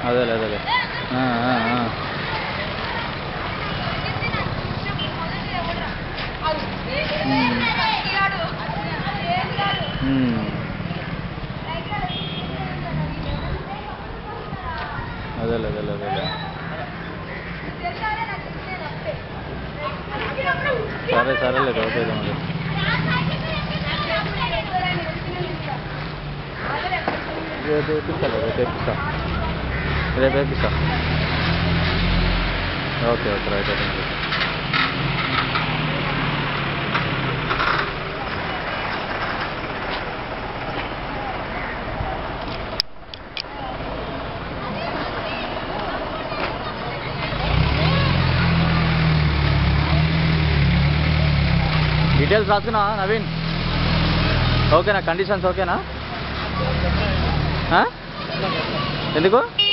అదేలే అదేలే ఆ, ఆ, ఆ. ఉమ్. అదేలే అదేలే అదేలే సరే సరేలే ఓకే మరి రేపు వేపిస్తా రేపు వేపిస్తా రేపు వేపిస్తా okay okay right thank you details రాసుకున్నా నవీన్ ఓకేనా కండిషన్స్ ఓకేనా ఆ? ఎందుకు